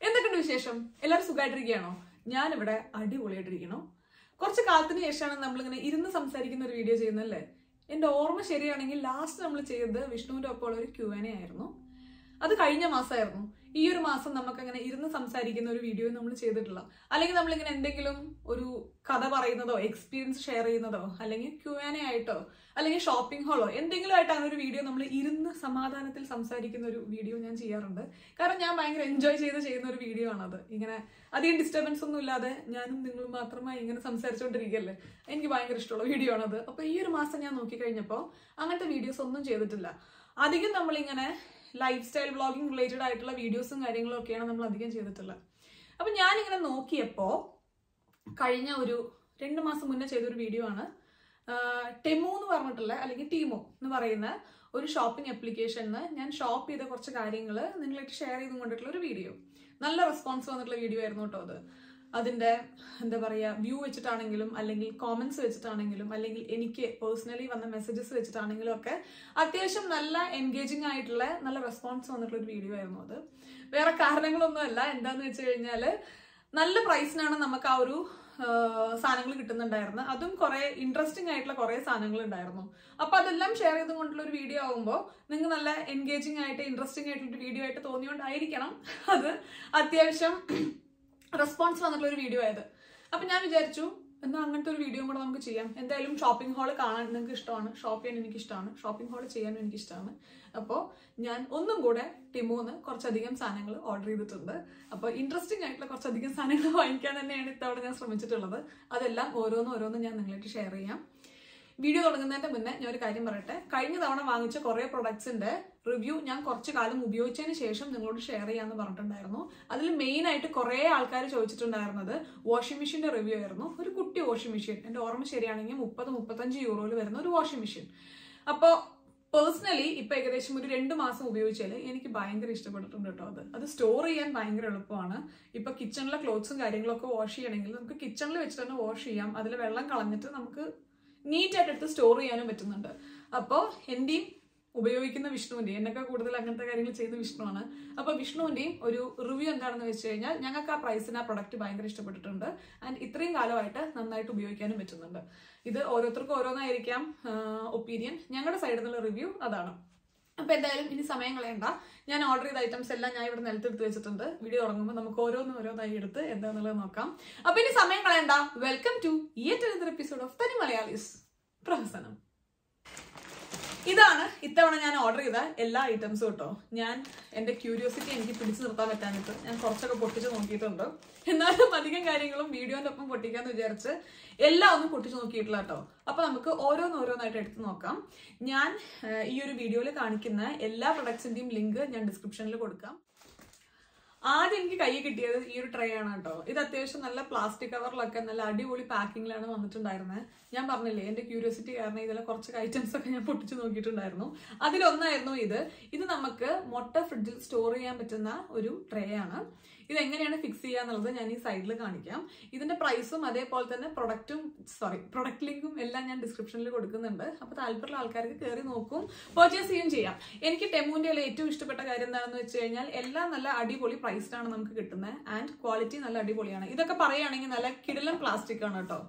എന്തൊക്കെയുണ്ട് വിശേഷം എല്ലാവരും സുഖമായിട്ടിരിക്കുകയാണോ ഞാനിവിടെ അടിപൊളിയായിട്ടിരിക്കണു കുറച്ച് കാലത്തിന് ശേഷമാണ് നമ്മളിങ്ങനെ ഇരുന്ന് സംസാരിക്കുന്ന ഒരു വീഡിയോ ചെയ്യുന്നല്ലേ എന്റെ ഓർമ്മ ശരിയാണെങ്കിൽ ലാസ്റ്റ് നമ്മൾ ചെയ്തത് വിഷ്ണുവിന്റെ ഒപ്പമുള്ള ഒരു ക്യു എൻ എ ആയിരുന്നു അത് കഴിഞ്ഞ മാസമായിരുന്നു ഈ ഒരു മാസം നമുക്ക് അങ്ങനെ ഇരുന്ന് സംസാരിക്കുന്ന ഒരു വീഡിയോ നമ്മൾ ചെയ്തിട്ടില്ല അല്ലെങ്കിൽ നമ്മളിങ്ങനെ എന്തെങ്കിലും ഒരു കഥ പറയുന്നതോ എക്സ്പീരിയൻസ് ഷെയർ ചെയ്യുന്നതോ അല്ലെങ്കിൽ ക്യു എൻ എ ആയിട്ടോ അല്ലെങ്കിൽ ഷോപ്പിംഗ് ഹാളോ എന്തെങ്കിലും ആയിട്ടാണ് ഒരു വീഡിയോ നമ്മൾ ഇരുന്ന് സമാധാനത്തിൽ സംസാരിക്കുന്ന ഒരു വീഡിയോ ഞാൻ ചെയ്യാറുണ്ട് കാരണം ഞാൻ ഭയങ്കര എൻജോയ് ചെയ്ത് ചെയ്യുന്ന ഒരു വീഡിയോ ആണത് ഇങ്ങനെ അധികം ഡിസ്റ്റർബൻസ് ഒന്നും ഇല്ലാതെ ഞാനും നിങ്ങളും മാത്രമായി ഇങ്ങനെ സംസാരിച്ചുകൊണ്ടിരിക്കല്ലേ എനിക്ക് ഭയങ്കര ഇഷ്ടമുള്ള വീഡിയോ ആണത് അപ്പൊ ഈ ഒരു മാസം ഞാൻ നോക്കിക്കഴിഞ്ഞപ്പോൾ അങ്ങനത്തെ വീഡിയോസ് ഒന്നും ചെയ്തിട്ടില്ല അധികം നമ്മളിങ്ങനെ ലൈഫ് സ്റ്റൈൽ വ്ളോഗിങ് റിലേറ്റഡ് ആയിട്ടുള്ള വീഡിയോസും കാര്യങ്ങളും ഒക്കെയാണ് നമ്മൾ അധികം ചെയ്തിട്ടുള്ളത് അപ്പൊ ഞാനിങ്ങനെ നോക്കിയപ്പോ കഴിഞ്ഞ ഒരു രണ്ട് മാസം മുന്നേ ചെയ്തൊരു വീഡിയോ ആണ് ആഹ് ടെമു എന്ന് പറഞ്ഞിട്ടുള്ള അല്ലെങ്കിൽ ടീമോ എന്ന് പറയുന്ന ഒരു ഷോപ്പിംഗ് ആപ്ലിക്കേഷനിൽ ഞാൻ ഷോപ്പ് ചെയ്ത കുറച്ച് കാര്യങ്ങൾ നിങ്ങളായിട്ട് ഷെയർ ചെയ്തും കൊണ്ടിട്ടുള്ള ഒരു വീഡിയോ നല്ല റെസ്പോൺസ് വന്നിട്ടുള്ള വീഡിയോ ആയിരുന്നു കേട്ടോ അത് അതിന്റെ എന്താ പറയാ വ്യൂ വെച്ചിട്ടാണെങ്കിലും അല്ലെങ്കിൽ കോമന്റ്സ് വെച്ചിട്ടാണെങ്കിലും അല്ലെങ്കിൽ എനിക്ക് പേഴ്സണലി വന്ന മെസ്സേജസ് വെച്ചിട്ടാണെങ്കിലും ഒക്കെ അത്യാവശ്യം നല്ല എൻഗേജിങ് ആയിട്ടുള്ള നല്ല റെസ്പോൺസ് വന്നിട്ടുള്ള ഒരു വീഡിയോ ആയിരുന്നു അത് വേറെ കാരണങ്ങളൊന്നുമല്ല എന്താന്ന് വെച്ച് കഴിഞ്ഞാല് നല്ല പ്രൈസിനാണ് നമുക്ക് ആ ഒരു സാധനങ്ങൾ കിട്ടുന്നുണ്ടായിരുന്നത് അതും കുറെ ഇൻട്രസ്റ്റിംഗ് ആയിട്ടുള്ള കുറെ സാധനങ്ങൾ ഉണ്ടായിരുന്നു അപ്പൊ അതെല്ലാം ഷെയർ ചെയ്തുകൊണ്ടുള്ള ഒരു വീഡിയോ ആകുമ്പോൾ നിങ്ങൾക്ക് നല്ല എൻഗേജിങ് ആയിട്ട് ഇൻട്രസ്റ്റിംഗ് ആയിട്ടുള്ള ഒരു വീഡിയോ ആയിട്ട് തോന്നിയോണ്ടായിരിക്കണം അത് അത്യാവശ്യം റെസ്പോൺസ് വന്നിട്ടുള്ള ഒരു വീഡിയോ ആയത് അപ്പൊ ഞാൻ വിചാരിച്ചു എന്നാൽ അങ്ങനത്തെ ഒരു വീഡിയോ കൂടെ നമുക്ക് ചെയ്യാം എന്തായാലും ഷോപ്പിംഗ് ഹാൾ കാണാൻ നിങ്ങൾക്ക് ഇഷ്ടമാണ് ഷോപ്പ് ചെയ്യാൻ എനിക്ക് ഇഷ്ടമാണ് ഷോപ്പിംഗ് ഹാൾ ചെയ്യാനും എനിക്ക് ഇഷ്ടമാണ് അപ്പോൾ ഞാൻ ഒന്നും കൂടെ ടിമോന്ന് കുറച്ചധികം സാധനങ്ങൾ ഓർഡർ ചെയ്തിട്ടുണ്ട് അപ്പോൾ ഇൻട്രസ്റ്റിംഗ് ആയിട്ടുള്ള കുറച്ചധികം സാധനങ്ങൾ വാങ്ങിക്കാൻ തന്നെയാണ് ഇത്തവണ ഞാൻ ശ്രമിച്ചിട്ടുള്ളത് അതെല്ലാം ഓരോന്നും ഓരോന്നും ഞാൻ നിങ്ങളായിട്ട് ഷെയർ ചെയ്യാം വീഡിയോ തുടങ്ങുന്നതിന്റെ മുന്നേ ഞാൻ ഒരു കാര്യം പറയട്ടെ കഴിഞ്ഞ തവണ വാങ്ങിച്ച കുറെ പ്രൊഡക്ട്സിന്റെ റിവ്യൂ ഞാൻ കുറച്ച് കാലം ഉപയോഗിച്ചതിന് ശേഷം നിങ്ങളോട് ഷെയർ ചെയ്യാന്ന് പറഞ്ഞിട്ടുണ്ടായിരുന്നു അതിൽ മെയിൻ ആയിട്ട് കുറെ ആൾക്കാർ ചോദിച്ചിട്ടുണ്ടായിരുന്നത് വാഷിംഗ് മെഷീന്റെ റിവ്യൂ ആയിരുന്നു ഒരു കുട്ടി വാഷിംഗ് മെഷീൻ എന്റെ ഓർമ്മ ശരിയാണെങ്കിൽ മുപ്പത് മുപ്പത്തഞ്ച് യൂറോയിൽ വരുന്ന ഒരു വാഷിംഗ് മെഷീൻ അപ്പോൾ പേഴ്സണലി ഇപ്പൊ ഏകദേശം ഒരു രണ്ട് മാസം ഉപയോഗിച്ചാൽ എനിക്ക് ഭയങ്കര ഇഷ്ടപ്പെട്ടിട്ടുണ്ട് കേട്ടോ അത് അത് സ്റ്റോർ ചെയ്യാൻ ഭയങ്കര എളുപ്പമാണ് ഇപ്പൊ കിച്ചണിലെ ക്ലോത്ത്സും കാര്യങ്ങളൊക്കെ വാഷ് ചെയ്യണമെങ്കിൽ നമുക്ക് കിച്ചണിൽ വെച്ച് തന്നെ വാഷ് ചെയ്യാം അതിൽ വെള്ളം കളഞ്ഞിട്ട് നമുക്ക് നീറ്റ് ആയിട്ട് എടുത്ത് സ്റ്റോർ ചെയ്യാനും പറ്റുന്നുണ്ട് അപ്പോൾ എന്റെയും ഉപയോഗിക്കുന്ന വിഷ്ണുവിന്റെയും എന്നൊക്കെ കൂടുതൽ അങ്ങനത്തെ കാര്യങ്ങൾ ചെയ്യുന്ന വിഷ്ണുവാണ് അപ്പൊ വിഷ്ണുവിന്റെയും ഒരു റിവ്യൂ എന്താണെന്ന് വെച്ച് കഴിഞ്ഞാൽ ഞങ്ങൾക്ക് ആ പ്രൈസിന് ആ പ്രൊഡക്റ്റ് ഭയങ്കര ഇഷ്ടപ്പെട്ടിട്ടുണ്ട് ആൻഡ് ഇത്രയും കാലമായിട്ട് നന്നായിട്ട് ഉപയോഗിക്കാനും പറ്റുന്നുണ്ട് ഇത് ഓരോരുത്തർക്കും ഓരോന്നായിരിക്കാം ഒപ്പീനിയൻ ഞങ്ങളുടെ സൈഡിൽ നിന്നുള്ള റിവ്യൂ അതാണ് അപ്പൊ എന്തായാലും ഇനി സമയം കളയണ്ട ഞാൻ ഓർഡർ ചെയ്ത ഐറ്റംസ് എല്ലാം ഞാൻ ഇവിടെ നിലത്തെടുത്ത് വെച്ചിട്ടുണ്ട് വീഡിയോ തുടങ്ങുമ്പോൾ നമുക്ക് ഓരോന്നും ഓരോന്നായി എടുത്ത് എന്താണെന്നുള്ളത് നോക്കാം അപ്പൊ ഇനി സമയം കളയണ്ട welcome to yet another episode of തനി മലയാളീസ് പ്രഹസനം ഇതാണ് ഇത്തവണ ഞാൻ ഓർഡർ ചെയ്ത എല്ലാ ഐറ്റംസും കേട്ടോ ഞാൻ എന്റെ ക്യൂരിയോസിറ്റി എനിക്ക് പിടിച്ചു നിർത്താൻ പറ്റാഞ്ഞിട്ട് ഞാൻ കുറച്ചൊക്കെ പൊട്ടിച്ച് നോക്കിയിട്ടുണ്ട് എന്നാലും അധികം കാര്യങ്ങളും വീഡിയോന്റെ ഒപ്പം പൊട്ടിക്കാന്ന് വിചാരിച്ച് എല്ലാം ഒന്നും പൊട്ടിച്ച് നോക്കിയിട്ടില്ല കേട്ടോ അപ്പൊ നമുക്ക് ഓരോന്നോരോന്നായിട്ട് എടുത്ത് നോക്കാം ഞാൻ ആ, ഈ ഒരു വീഡിയോയിൽ കാണിക്കുന്ന എല്ലാ പ്രൊഡക്ട്സിന്റെയും ലിങ്ക് ഞാൻ ഡിസ്ക്രിപ്ഷനിൽ കൊടുക്കാം ആദ്യം എനിക്ക് കൈ കിട്ടിയത് ഈ ഒരു ട്രേ ആണ് കേട്ടോ ഇത് അത്യാവശ്യം നല്ല പ്ലാസ്റ്റിക് കവറിലൊക്കെ നല്ല അടിപൊളി പാക്കിങ്ങിലാണ് വന്നിട്ടുണ്ടായിരുന്നത് ഞാൻ പറഞ്ഞില്ലേ എന്റെ ക്യൂരിയോസിറ്റി കാരണം ഇതിലെ കുറച്ച് ഐറ്റംസ് ഒക്കെ ഞാൻ പൊട്ടിച്ചു നോക്കിയിട്ടുണ്ടായിരുന്നു അതിലൊന്നായിരുന്നു ഇത് ഇത് നമുക്ക് മുട്ട ഫ്രിഡ്ജിൽ സ്റ്റോർ ചെയ്യാൻ പറ്റുന്ന ഒരു ട്രേ ആണ് ഇത് എങ്ങനെയാണ് ഫിക്സ് ചെയ്യുക എന്നുള്ളത് ഞാൻ ഈ സൈഡിൽ കാണിക്കാം ഇതിന്റെ പ്രൈസും അതേപോലെ തന്നെ പ്രൊഡക്റ്റും സോറി പ്രൊഡക്റ്റ് ലിങ്കും എല്ലാം ഞാൻ ഡിസ്ക്രിപ്ഷനിൽ കൊടുക്കുന്നുണ്ട് അപ്പൊ താല്പര്യമുള്ള ആൾക്കാർക്ക് കയറി നോക്കും പർച്ചേസ് ചെയ്യുകയും ചെയ്യാം എനിക്ക് ടെമുവിന്റെ ഏറ്റവും ഇഷ്ടപ്പെട്ട കാര്യം എന്താണെന്ന് വെച്ച് കഴിഞ്ഞാൽ എല്ലാം നല്ല അടിപൊളി പ്രൈസിലാണ് നമുക്ക് കിട്ടുന്നത് ആൻഡ് ക്വാളിറ്റി നല്ല അടിപൊളിയാണ് ഇതൊക്കെ പറയുകയാണെങ്കിൽ നല്ല കിടിലൻ പ്ലാസ്റ്റിക് ആണ് കേട്ടോ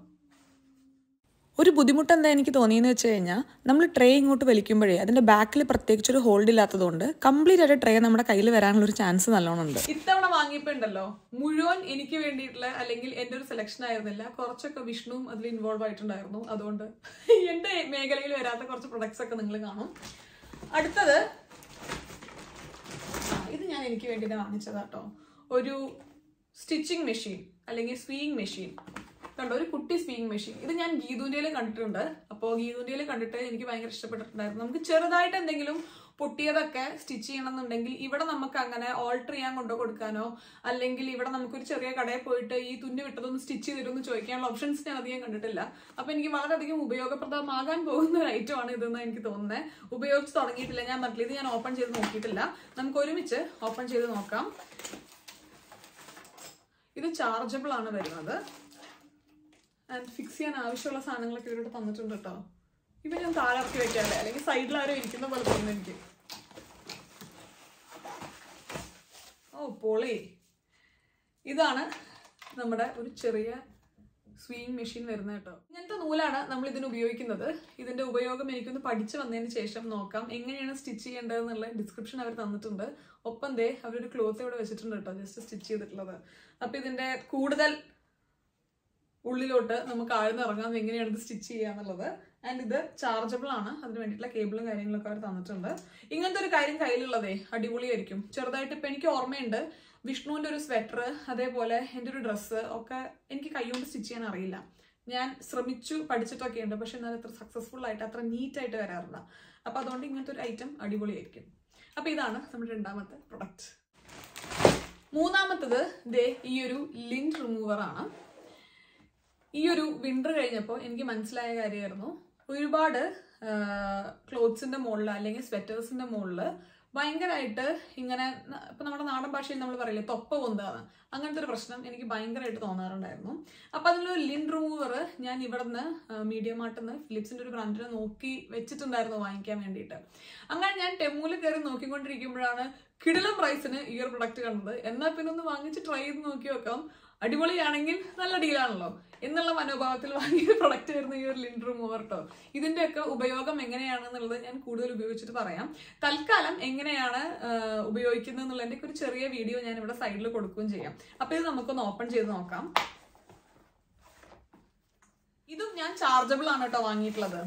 ഒരു ബുദ്ധിമുട്ട് എന്താ എനിക്ക് തോന്നിയെന്ന് വെച്ച് കഴിഞ്ഞാൽ നമ്മൾ ട്രേ ഇങ്ങോട്ട് വലിക്കുമ്പോഴേ അതിന്റെ ബാക്കിൽ പ്രത്യേകിച്ച് ഒരു ഹോൾഡ് ഇല്ലാത്തതുകൊണ്ട് കംപ്ലീറ്റ് ആയിട്ട് ട്രേ നമ്മുടെ കയ്യിൽ വരാനുള്ള ഒരു ചാൻസ് നല്ലോണം ഉണ്ട് ഇത്തവണ വാങ്ങിയപ്പോ ഉണ്ടല്ലോ മുഴുവൻ എനിക്ക് വേണ്ടിയിട്ടുള്ള അല്ലെങ്കിൽ എന്റെ ഒരു സെലക്ഷൻ ആയിരുന്നില്ല കുറച്ചൊക്കെ വിഷ്ണുവും അതിൽ ഇൻവോൾവ് ആയിട്ടുണ്ടായിരുന്നു അതുകൊണ്ട് എന്റെ മേഖലയിൽ വരാത്ത കുറച്ച് പ്രൊഡക്ട്സ് ഒക്കെ നിങ്ങൾ കാണും അടുത്തത് ആ, ഇത് ഞാൻ എനിക്ക് വേണ്ടി തന്നെ വാങ്ങിച്ചതാ കേട്ടോ ഒരു സ്റ്റിച്ചിങ് മെഷീൻ അല്ലെങ്കിൽ സ്വീയിങ് മെഷീൻ കണ്ടോ ഒരു കുട്ടി സ്വീയിങ് മെഷീൻ ഇത് ഞാൻ ഗീതുവിന്റെ കണ്ടിട്ടുണ്ട് അപ്പോൾ ഗീതുവിന്റെ കണ്ടിട്ട് എനിക്ക് ഭയങ്കര ഇഷ്ടപ്പെട്ടിട്ടുണ്ടായിരുന്നു നമുക്ക് ചെറുതായിട്ട് എന്തെങ്കിലും പൊട്ടിയതൊക്കെ സ്റ്റിച്ച് ചെയ്യണമെന്നുണ്ടെങ്കിൽ ഇവിടെ നമുക്ക് അങ്ങനെ ഓൾട്ടർ ചെയ്യാൻ കൊണ്ടു കൊടുക്കാനോ അല്ലെങ്കിൽ ഇവിടെ നമുക്കൊരു ചെറിയ കടയിൽ പോയിട്ട് ഈ തുന്നി വിട്ടതൊന്ന് സ്റ്റിച്ച് ചെയ്തിരുന്നു ചോദിക്കാനുള്ള ഓപ്ഷൻസ് ഞാൻ അധികം കണ്ടിട്ടില്ല അപ്പൊ എനിക്ക് വളരെയധികം ഉപയോഗപ്രദമാകാൻ പോകുന്ന ഒരു ഐറ്റം ആണ് ഇതെന്ന് എനിക്ക് തോന്നുന്നത് ഉപയോഗിച്ച് തുടങ്ങിയിട്ടില്ല ഞാൻ പറഞ്ഞില്ല ഇത് ഞാൻ ഓപ്പൺ ചെയ്ത് നോക്കിയിട്ടില്ല നമുക്ക് ഒരുമിച്ച് ഓപ്പൺ ചെയ്ത് നോക്കാം ഇത് ചാർജബിൾ ആണ് വരുന്നത് ആൻഡ് ഫിക്സ് ചെയ്യാൻ ആവശ്യമുള്ള സാധനങ്ങളൊക്കെ ഇവരോട് തന്നിട്ടുണ്ട് കേട്ടോ ഇവ ഞാൻ താഴെ ഇറക്കി വെക്കാല്ലേ അല്ലെങ്കിൽ സൈഡിൽ ആരോ ഇരിക്കുന്ന പോലെ തോന്നുന്നു എനിക്ക് ഓ പൊളി ഇതാണ് നമ്മുടെ ഒരു ചെറിയ സ്വീങ് മെഷീൻ വരുന്നത് കേട്ടോ ഇങ്ങനത്തെ നൂലാണ് നമ്മൾ ഇതിന് ഉപയോഗിക്കുന്നത് ഇതിന്റെ ഉപയോഗം എനിക്കൊന്ന് പഠിച്ചു വന്നതിന് ശേഷം നോക്കാം എങ്ങനെയാണ് സ്റ്റിച്ച് ചെയ്യേണ്ടതെന്നുള്ള ഡിസ്ക്രിപ്ഷൻ അവർ തന്നിട്ടുണ്ട് ഒപ്പം ദേ അവരൊരു ക്ലോത്ത് ഇവിടെ വെച്ചിട്ടുണ്ട് കേട്ടോ ജസ്റ്റ് സ്റ്റിച്ച് ചെയ്തിട്ടുള്ളത് അപ്പൊ ഇതിന്റെ കൂടുതൽ ഉള്ളിലോട്ട് നമുക്ക് ആഴ്ന്നിറങ്ങാം എങ്ങനെയാണ് ഇത് സ്റ്റിച്ച് ചെയ്യാന്നുള്ളത് ആൻഡ് ഇത് ചാർജബിൾ ആണ് അതിന് വേണ്ടിയിട്ടുള്ള കേബിളും കാര്യങ്ങളൊക്കെ അവർ തന്നിട്ടുണ്ട് ഇങ്ങനത്തെ ഒരു കാര്യം കയ്യിലുള്ളതേ അടിപൊളിയായിരിക്കും ചെറുതായിട്ട് ഇപ്പൊ എനിക്ക് ഓർമ്മയുണ്ട് വിഷ്ണുവിന്റെ ഒരു സ്വെറ്റർ അതേപോലെ എൻ്റെ ഒരു ഡ്രസ്സ് ഒക്കെ എനിക്ക് കൈകൊണ്ട് സ്റ്റിച്ച് ചെയ്യാൻ അറിയില്ല ഞാൻ ശ്രമിച്ചു പഠിച്ചിട്ടൊക്കെ ഉണ്ട് പക്ഷെ എന്നാൽ അത്ര സക്സസ്ഫുൾ ആയിട്ട് അത്ര നീറ്റ് ആയിട്ട് വരാറില്ല അപ്പൊ അതുകൊണ്ട് ഇങ്ങനത്തെ ഒരു ഐറ്റം അടിപൊളിയായിരിക്കും അപ്പൊ ഇതാണ് നമ്മുടെ രണ്ടാമത്തെ പ്രൊഡക്റ്റ് മൂന്നാമത്തത് ദേ ഈ ഒരു ലിൻഡ് റിമൂവർ ആണ് ഈ ഒരു വിന്റർ കഴിഞ്ഞപ്പോൾ എനിക്ക് മനസ്സിലായ കാര്യമായിരുന്നു ഒരുപാട് ക്ലോത്ത്സിന്റെ മുകളിൽ അല്ലെങ്കിൽ സ്വെറ്റേഴ്സിന്റെ മുകളിൽ ഭയങ്കരമായിട്ട് ഇങ്ങനെ ന- ഇപ്പൊ നമ്മുടെ നാടൻ ഭാഷയിൽ നമ്മൾ പറയില്ലേ തൊപ്പ പൊന്താണ് അങ്ങനത്തെ ഒരു പ്രശ്നം എനിക്ക് ഭയങ്കരമായിട്ട് തോന്നാറുണ്ടായിരുന്നു അപ്പൊ അതിലൊരു ലിൻ റിമൂവർ ഞാൻ ഇവിടെ നിന്ന് മീഡിയ മാർട്ടിൽ നിന്ന് ഫിലിപ്സിന്റെ ഒരു ബ്രാൻഡിനെ നോക്കി വെച്ചിട്ടുണ്ടായിരുന്നു വാങ്ങിക്കാൻ വേണ്ടിയിട്ട് അങ്ങനെ ഞാൻ ടെമ്മൂല് കയറി നോക്കിക്കൊണ്ടിരിക്കുമ്പോഴാണ് കിടിലം പ്രൈസിന് ഈ ഒരു പ്രൊഡക്റ്റ് കണ്ടത് എന്നാൽ പിന്നെ ഒന്ന് വാങ്ങിച്ച് ട്രൈ ചെയ്ത് നോക്കി നോക്കാം അടിപൊളിയാണെങ്കിൽ നല്ല ഡീലാണല്ലോ എന്നുള്ള മനോഭാവത്തിൽ വാങ്ങിയ പ്രൊഡക്റ്റ് ആയിരുന്നു ഈ ഒരു ലിൻഡ് റിമൂവർ കേട്ടോ ഇതിന്റെയൊക്കെ ഉപയോഗം എങ്ങനെയാണെന്നുള്ളത് ഞാൻ കൂടുതൽ ഉപയോഗിച്ചിട്ട് പറയാം തൽക്കാലം എങ്ങനെയാണ് ആ, ഉപയോഗിക്കുന്നത് എന്നുള്ളതിന്റെ ഒരു ചെറിയ വീഡിയോ ഞാൻ ഇവിടെ സൈഡിൽ കൊടുക്കുകയും ചെയ്യാം അപ്പൊ ഇത് നമുക്കൊന്ന് ഓപ്പൺ ചെയ്ത് നോക്കാം ഇതും ഞാൻ ചാർജബിൾ ആണ് കേട്ടോ വാങ്ങിയിട്ടുള്ളത്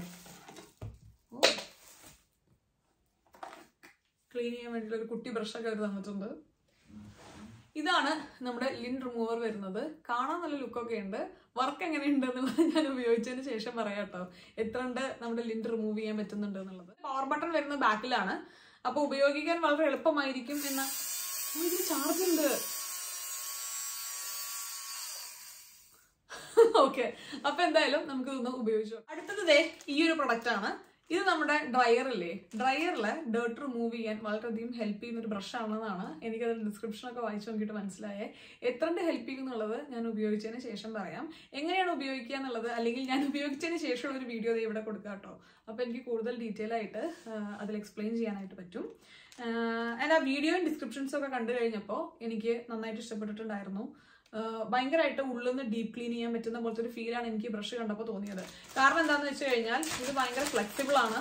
ക്ലീൻ ചെയ്യാൻ വേണ്ടിയിട്ട് ഒരു കുട്ടി ബ്രഷൊക്കെ അവർ തന്നിട്ടുണ്ട് ഇതാണ് നമ്മുടെ ലിൻ റിമൂവർ വരുന്നത് കാണാൻ നല്ല ലുക്കൊക്കെ ഉണ്ട് വർക്ക് എങ്ങനെയുണ്ട് എന്നുള്ളത് ഞാൻ ഉപയോഗിച്ചതിന് ശേഷം പറയാം കേട്ടോ എത്ര ഉണ്ട് നമ്മുടെ ലിൻ റിമൂവ് ചെയ്യാൻ പറ്റുന്നുണ്ട് എന്നുള്ളത് പവർ ബട്ടൺ വരുന്നത് ബാക്കിലാണ് അപ്പൊ ഉപയോഗിക്കാൻ വളരെ എളുപ്പമായിരിക്കും എന്ന ഓ, ഇതിന് ചാർജ് ഉണ്ട് ഓക്കെ അപ്പൊ എന്തായാലും നമുക്ക് ഇതൊന്ന് ഉപയോഗിച്ചു അടുത്തത് ദേ ഈ ഒരു പ്രൊഡക്റ്റ് ആണ് ഇത് നമ്മുടെ ഡ്രയർ ഇല്ലേ ഡ്രയറിൽ ഡേർട്ട് റിമൂവ് ചെയ്യാൻ വളരെയധികം ഹെൽപ്പ് ചെയ്യുന്ന ഒരു ബ്രഷ് ആണെന്നാണ് എനിക്കത് ഡിസ്ക്രിപ്ഷൻ ഒക്കെ വായിച്ചു നോക്കിയിട്ട് മനസ്സിലായേ എത്രണ്ട് ഹെൽപ്പ് ചെയ്യും എന്നുള്ളത് ഞാൻ ഉപയോഗിച്ചതിന് ശേഷം പറയാം എങ്ങനെയാണ് ഉപയോഗിക്കുക എന്നുള്ളത് അല്ലെങ്കിൽ ഞാൻ ഉപയോഗിച്ചതിന് ശേഷമുള്ള ഒരു വീഡിയോ ദേ ഇവിടെ കൊടുക്കാം കേട്ടോ അപ്പോൾ എനിക്ക് കൂടുതൽ ഡീറ്റെയിൽ ആയിട്ട് ആ, അതിൽ എക്സ്പ്ലെയിൻ ചെയ്യാനായിട്ട് പറ്റും ആൻഡ് ആ വീഡിയോയും ഡിസ്ക്രിപ്ഷൻസും ഒക്കെ കണ്ടു കഴിഞ്ഞപ്പോൾ എനിക്ക് നന്നായിട്ട് ഇഷ്ടപ്പെട്ടിട്ടുണ്ടായിരുന്നു ആഹ് ഭയങ്കരമായിട്ട് ഉള്ളിൽ നിന്ന് ഡീപ്പ് ക്ലീൻ ചെയ്യാൻ പറ്റുന്ന പോലത്തെ ഒരു ഫീലാണ് എനിക്ക് ബ്രഷ് കണ്ടപ്പോൾ തോന്നിയത് കാരണം എന്താണെന്ന് വെച്ച് കഴിഞ്ഞാൽ ഇത് ഭയങ്കര ഫ്ലെക്സിബിൾ ആണ്